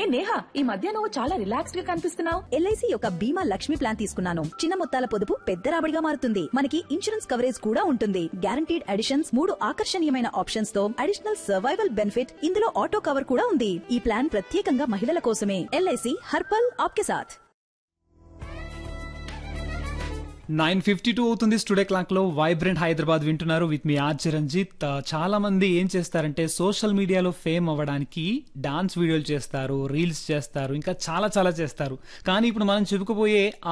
హే నేహా ఈ మధ్య నువ్వు చాలా రిలాక్స్డ్ గా కనిపిస్తున్నావు ఎల్ఐసి యొక్క బీమా లక్ష్మి ప్లాన్ తీసుకున్నాను చిన్న మొత్తాల పొదుపు పెద్ద రాబడిగా మారుతుంది మనకి ఇన్సూరెన్స్ కవరేజ్ కూడా ఉంటుంది గ్యారంటీడ్ అడిషన్స్ మూడు ఆకర్షణీయమైన ఆప్షన్స్ తో అడిషనల్ సర్వైవల్ బెనిఫిట్ ఇందులో ఆటో కవర్ కూడా ఉంది ఈ ప్లాన్ ప్రత్యేకంగా మహిళల కోసమే ఎల్ఐసి హర్పల్ ఆప్కే సాథ్ నైన్ ఫిఫ్టీ టూ అవుతుంది స్టూడియో క్లాక్ లో వైబ్రెంట్ హైదరాబాద్ వింటున్నారు విత్ మీ ఆర్ చిరంజిత్ ఆ, చాలా మంది ఏం చేస్తారంటే సోషల్ మీడియాలో ఫేమ్ అవ్వడానికి డాన్స్ వీడియోలు చేస్తారు రీల్స్ చేస్తారు ఇంకా చాలా చాలా చేస్తారు కానీ ఇప్పుడు మనం చెప్పుకోబోయే